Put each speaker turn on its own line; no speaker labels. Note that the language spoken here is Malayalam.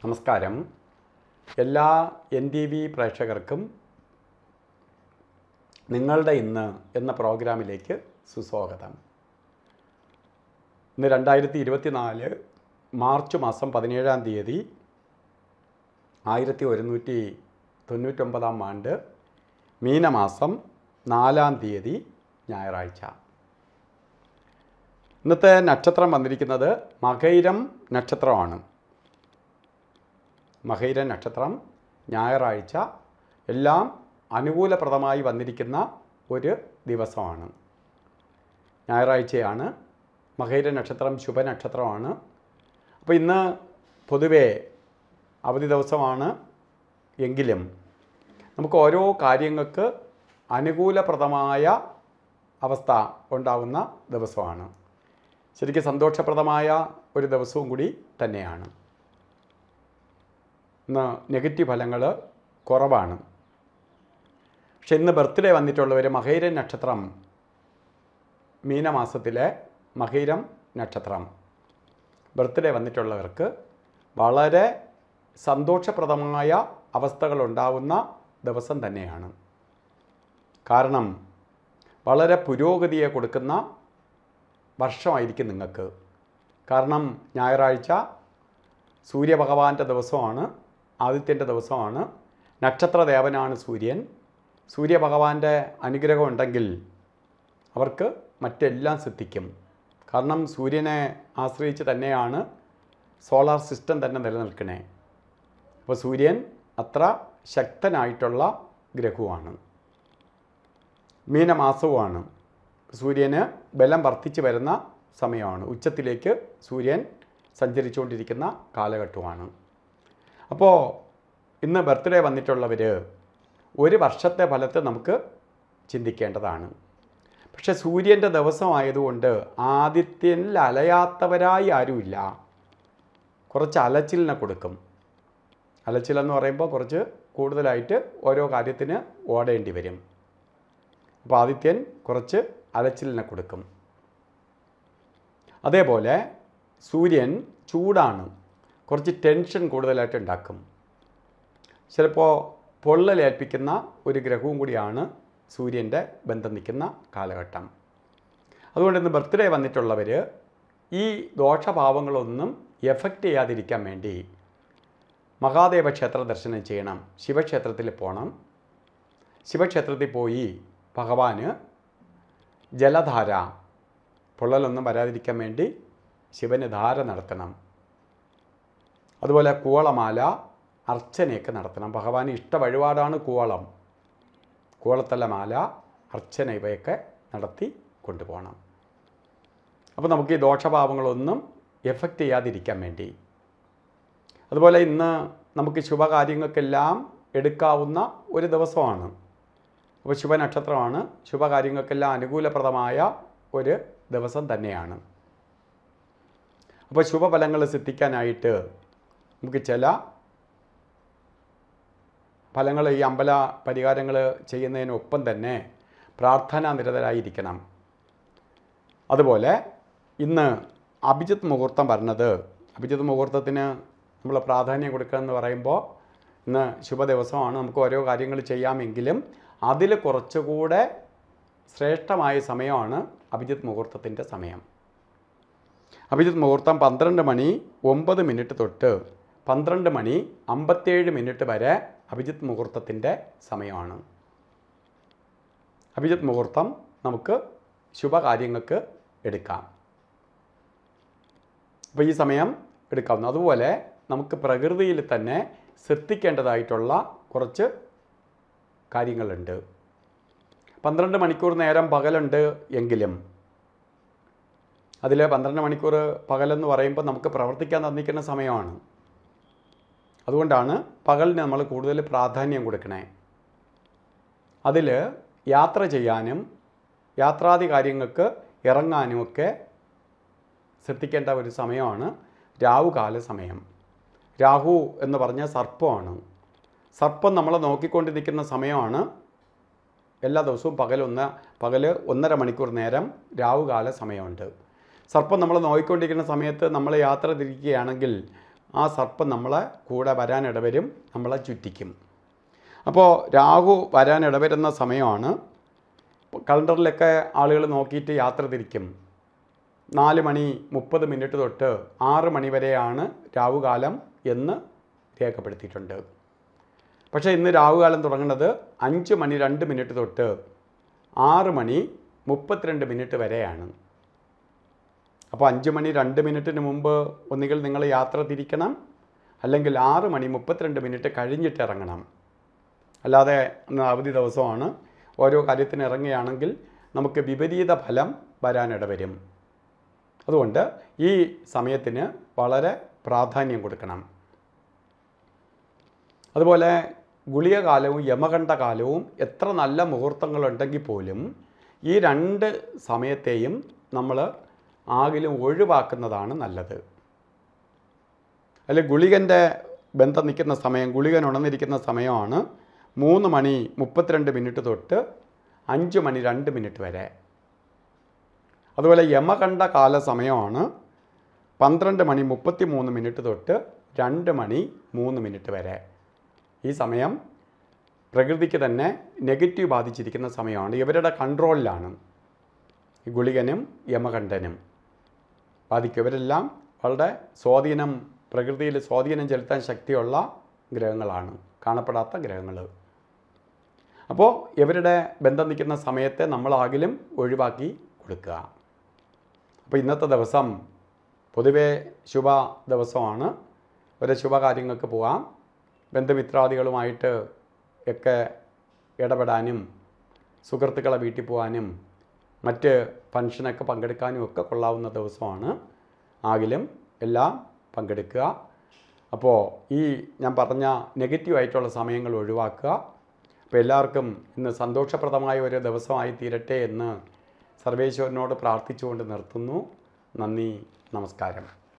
നമസ്കാരം എല്ലാ എൻ ടി വി പ്രേക്ഷകർക്കും നിങ്ങളുടെ ഇന്ന് എന്ന പ്രോഗ്രാമിലേക്ക് സുസ്വാഗതം ഇന്ന് രണ്ടായിരത്തി ഇരുപത്തിനാല് മാർച്ച് മാസം പതിനേഴാം തീയതി ആയിരത്തി ഒരുന്നൂറ്റി തൊണ്ണൂറ്റൊമ്പതാം ആണ്ട് മീനമാസം നാലാം തീയതി ഞായറാഴ്ച ഇന്നത്തെ നക്ഷത്രം വന്നിരിക്കുന്നത് മകൈരം നക്ഷത്രമാണ് മകൈര നക്ഷത്രം ഞായറാഴ്ച എല്ലാം അനുകൂലപ്രദമായി വന്നിരിക്കുന്ന ഒരു ദിവസമാണ് ഞായറാഴ്ചയാണ് മകൈര നക്ഷത്രം ശുഭനക്ഷത്രമാണ് അപ്പോൾ ഇന്ന് പൊതുവേ അവധി ദിവസമാണ് എങ്കിലും നമുക്ക് ഓരോ കാര്യങ്ങൾക്ക് അനുകൂലപ്രദമായ അവസ്ഥ ഉണ്ടാകുന്ന ദിവസമാണ് ശരിക്കും സന്തോഷപ്രദമായ ഒരു ദിവസവും കൂടി തന്നെയാണ് ഇന്ന് നെഗറ്റീവ് ഫലങ്ങൾ കുറവാണ് പക്ഷെ ഇന്ന് ബർത്ത്ഡേ വന്നിട്ടുള്ളവർ മകൈരൻ നക്ഷത്രം മീനമാസത്തിലെ മകൈരം നക്ഷത്രം ബർത്ത്ഡേ വന്നിട്ടുള്ളവർക്ക് വളരെ സന്തോഷപ്രദമായ അവസ്ഥകളുണ്ടാവുന്ന ദിവസം തന്നെയാണ് കാരണം വളരെ പുരോഗതിയെ കൊടുക്കുന്ന വർഷമായിരിക്കും നിങ്ങൾക്ക് കാരണം ഞായറാഴ്ച സൂര്യഭഗവാന്റെ ദിവസമാണ് ആദിത്യൻ്റെ ദിവസമാണ് നക്ഷത്രദേവനാണ് സൂര്യൻ സൂര്യഭഗവാന്റെ അനുഗ്രഹം ഉണ്ടെങ്കിൽ അവർക്ക് മറ്റെല്ലാം സിദ്ധിക്കും കാരണം സൂര്യനെ ആശ്രയിച്ച് തന്നെയാണ് സോളാർ സിസ്റ്റം തന്നെ നിലനിൽക്കണേ അപ്പോൾ സൂര്യൻ അത്ര ശക്തനായിട്ടുള്ള ഗ്രഹവുമാണ് മീനമാസവുമാണ് സൂര്യന് ബലം വർദ്ധിച്ചു വരുന്ന സമയമാണ് ഉച്ചത്തിലേക്ക് സൂര്യൻ സഞ്ചരിച്ചുകൊണ്ടിരിക്കുന്ന കാലഘട്ടമാണ് അപ്പോൾ ഇന്ന് ബർത്ത്ഡേ വന്നിട്ടുള്ളവർ ഒരു വർഷത്തെ ഫലത്തെ നമുക്ക് ചിന്തിക്കേണ്ടതാണ് പക്ഷെ സൂര്യൻ്റെ ദിവസമായതുകൊണ്ട് ആദിത്യനിൽ അലയാത്തവരായി ആരുമില്ല കുറച്ച് അലച്ചിലിനെ കൊടുക്കും അലച്ചിലെന്ന് പറയുമ്പോൾ കുറച്ച് കൂടുതലായിട്ട് ഓരോ കാര്യത്തിന് ഓടേണ്ടി വരും അപ്പോൾ ആദിത്യൻ കുറച്ച് അലച്ചിലിനെ കൊടുക്കും അതേപോലെ സൂര്യൻ ചൂടാണ് കുറച്ച് ടെൻഷൻ കൂടുതലായിട്ട് ഉണ്ടാക്കും ചിലപ്പോൾ പൊള്ളലേൽപ്പിക്കുന്ന ഒരു ഗ്രഹവും കൂടിയാണ് സൂര്യൻ്റെ ബന്ധം നിൽക്കുന്ന കാലഘട്ടം അതുകൊണ്ട് ഇന്ന് ബർത്ത്ഡേ വന്നിട്ടുള്ളവർ ഈ ദോഷഭാവങ്ങളൊന്നും എഫക്റ്റ് ചെയ്യാതിരിക്കാൻ വേണ്ടി മഹാദേവ ക്ഷേത്ര ദർശനം ചെയ്യണം ശിവക്ഷേത്രത്തിൽ പോകണം ശിവക്ഷേത്രത്തിൽ പോയി ഭഗവാന് ജലധാര പൊള്ളലൊന്നും വരാതിരിക്കാൻ വേണ്ടി ശിവന് ധാര നടത്തണം അതുപോലെ കൂവളമാല അർച്ചനയൊക്കെ നടത്തണം ഭഗവാന് ഇഷ്ട വഴിപാടാണ് കൂവളം കൂവളത്തല്ല മാല അർച്ചന ഇവയൊക്കെ നടത്തി കൊണ്ടുപോകണം അപ്പോൾ നമുക്ക് ഈ ദോഷഭാവങ്ങളൊന്നും എഫക്റ്റ് ചെയ്യാതിരിക്കാൻ വേണ്ടി അതുപോലെ ഇന്ന് നമുക്ക് ശുഭകാര്യങ്ങൾക്കെല്ലാം എടുക്കാവുന്ന ഒരു ദിവസമാണ് അപ്പോൾ ശുഭനക്ഷത്രമാണ് ശുഭകാര്യങ്ങൾക്കെല്ലാം അനുകൂലപ്രദമായ ഒരു ദിവസം തന്നെയാണ് അപ്പോൾ ശുഭഫലങ്ങൾ സിദ്ധിക്കാനായിട്ട് നമുക്ക് ചില ഫലങ്ങൾ ഈ അമ്പല പരിഹാരങ്ങൾ ചെയ്യുന്നതിനൊപ്പം തന്നെ പ്രാർത്ഥനാ നിരതരായിരിക്കണം അതുപോലെ ഇന്ന് അഭിജിത്ത് മുഹൂർത്തം പറഞ്ഞത് അഭിജിത്ത് മുഹൂർത്തത്തിന് നമ്മൾ പ്രാധാന്യം കൊടുക്കുക എന്ന് പറയുമ്പോൾ ഇന്ന് ശുഭദിവസമാണ് നമുക്ക് ഓരോ കാര്യങ്ങൾ ചെയ്യാമെങ്കിലും അതിൽ കുറച്ചുകൂടെ ശ്രേഷ്ഠമായ സമയമാണ് അഭിജിത്ത് മുഹൂർത്തത്തിൻ്റെ സമയം അഭിജിത്ത് മുഹൂർത്തം പന്ത്രണ്ട് മണി ഒമ്പത് മിനിറ്റ് തൊട്ട് പന്ത്രണ്ട് മണി അമ്പത്തേഴ് മിനിറ്റ് വരെ അഭിജിത്ത് മുഹൂർത്തത്തിൻ്റെ സമയമാണ് അഭിജിത്ത് മുഹൂർത്തം നമുക്ക് ശുഭകാര്യങ്ങൾക്ക് എടുക്കാം അപ്പോൾ ഈ സമയം എടുക്കാവുന്നു അതുപോലെ നമുക്ക് പ്രകൃതിയിൽ തന്നെ ശ്രദ്ധിക്കേണ്ടതായിട്ടുള്ള കുറച്ച് കാര്യങ്ങളുണ്ട് പന്ത്രണ്ട് മണിക്കൂർ നേരം പകലുണ്ട് എങ്കിലും അതിൽ പന്ത്രണ്ട് മണിക്കൂർ പകലെന്ന് പറയുമ്പോൾ നമുക്ക് പ്രവർത്തിക്കാൻ തന്നിക്കുന്ന സമയമാണ് അതുകൊണ്ടാണ് പകലിന് നമ്മൾ കൂടുതൽ പ്രാധാന്യം കൊടുക്കണേ അതിൽ യാത്ര ചെയ്യാനും യാത്രാദി കാര്യങ്ങൾക്ക് ഇറങ്ങാനുമൊക്കെ ശ്രദ്ധിക്കേണ്ട ഒരു സമയമാണ് രാവുകാല സമയം രാഹു എന്ന് പറഞ്ഞ സർപ്പമാണ് സർപ്പം നമ്മളെ നോക്കിക്കൊണ്ട് നിൽക്കുന്ന സമയമാണ് എല്ലാ ദിവസവും പകലൊന്ന് പകൽ ഒന്നര മണിക്കൂർ നേരം രാവുകാല സമയമുണ്ട് സർപ്പം നമ്മൾ നോക്കിക്കൊണ്ടിരിക്കുന്ന സമയത്ത് നമ്മൾ യാത്ര തിരിക്കുകയാണെങ്കിൽ ആ സർപ്പം നമ്മളെ കൂടെ വരാനിടവരും നമ്മളെ ചുറ്റിക്കും അപ്പോൾ രാഹു വരാനിടവരുന്ന സമയമാണ് കലണ്ടറിലൊക്കെ ആളുകൾ നോക്കിയിട്ട് യാത്ര തിരിക്കും നാല് മണി മുപ്പത് മിനിറ്റ് തൊട്ട് ആറ് മണി വരെയാണ് രാവുകാലം എന്ന് രേഖപ്പെടുത്തിയിട്ടുണ്ട് പക്ഷേ ഇന്ന് രാവുകാലം തുടങ്ങുന്നത് അഞ്ച് മണി രണ്ട് മിനിറ്റ് തൊട്ട് ആറ് മണി മുപ്പത്തിരണ്ട് മിനിറ്റ് വരെയാണ് അപ്പോൾ അഞ്ച് മണി രണ്ട് മിനിറ്റിന് മുമ്പ് ഒന്നുകിൽ നിങ്ങൾ യാത്ര തിരിക്കണം അല്ലെങ്കിൽ ആറ് മണി മുപ്പത്തിരണ്ട് മിനിറ്റ് കഴിഞ്ഞിട്ട് ഇറങ്ങണം അല്ലാതെ ഇന്ന് അവധി ദിവസമാണ് ഓരോ കാര്യത്തിന് ഇറങ്ങുകയാണെങ്കിൽ നമുക്ക് വിപരീത ഫലം വരാനിടവരും അതുകൊണ്ട് ഈ സമയത്തിന് വളരെ പ്രാധാന്യം കൊടുക്കണം അതുപോലെ ഗുളിക കാലവും യമകണ്ഠ കാലവും എത്ര നല്ല മുഹൂർത്തങ്ങളുണ്ടെങ്കിൽ പോലും ഈ രണ്ട് സമയത്തെയും നമ്മൾ ആകിലും ഒഴിവാക്കുന്നതാണ് നല്ലത് അല്ലെ ഗുളികൻ്റെ ബന്ധം നിൽക്കുന്ന സമയം ഗുളികൻ ഉണർന്നിരിക്കുന്ന സമയമാണ് മൂന്ന് മണി മുപ്പത്തിരണ്ട് മിനിറ്റ് തൊട്ട് അഞ്ച് മണി രണ്ട് മിനിറ്റ് വരെ അതുപോലെ യമകണ്ഠ കാല സമയമാണ് പന്ത്രണ്ട് മണി മുപ്പത്തി മൂന്ന് മിനിറ്റ് തൊട്ട് രണ്ട് മണി മൂന്ന് മിനിറ്റ് വരെ ഈ സമയം പ്രകൃതിക്ക് തന്നെ നെഗറ്റീവ് ബാധിച്ചിരിക്കുന്ന സമയമാണ് ഇവരുടെ കൺട്രോളിലാണ് ഈ ഗുളികനും യമകണ്ഠനും ബാധിക്കും ഇവരെല്ലാം വളരെ സ്വാധീനം പ്രകൃതിയിൽ സ്വാധീനം ചെലുത്താൻ ശക്തിയുള്ള ഗ്രഹങ്ങളാണ് കാണപ്പെടാത്ത ഗ്രഹങ്ങൾ അപ്പോൾ ഇവരുടെ ബന്ധം നിൽക്കുന്ന സമയത്തെ നമ്മളാകിലും ഒഴിവാക്കി കൊടുക്കുക അപ്പോൾ ഇന്നത്തെ ദിവസം പൊതുവേ ശുഭ ദിവസമാണ് ഒരു ശുഭകാര്യങ്ങൾക്ക് പോകാം ബന്ധുമിത്രാദികളുമായിട്ട് ഒക്കെ ഇടപെടാനും സുഹൃത്തുക്കളെ വീട്ടിൽ പോകാനും മറ്റ് ഫംഗ്ഷനൊക്കെ പങ്കെടുക്കാനും ഒക്കെ കൊള്ളാവുന്ന ദിവസമാണ് ആകിലും എല്ലാം പങ്കെടുക്കുക അപ്പോൾ ഈ ഞാൻ പറഞ്ഞ നെഗറ്റീവായിട്ടുള്ള സമയങ്ങൾ ഒഴിവാക്കുക അപ്പോൾ എല്ലാവർക്കും ഇന്ന് സന്തോഷപ്രദമായ ഒരു ദിവസമായി തീരട്ടെ എന്ന് സർവേശ്വരനോട് പ്രാർത്ഥിച്ചുകൊണ്ട് നിർത്തുന്നു നന്ദി നമസ്കാരം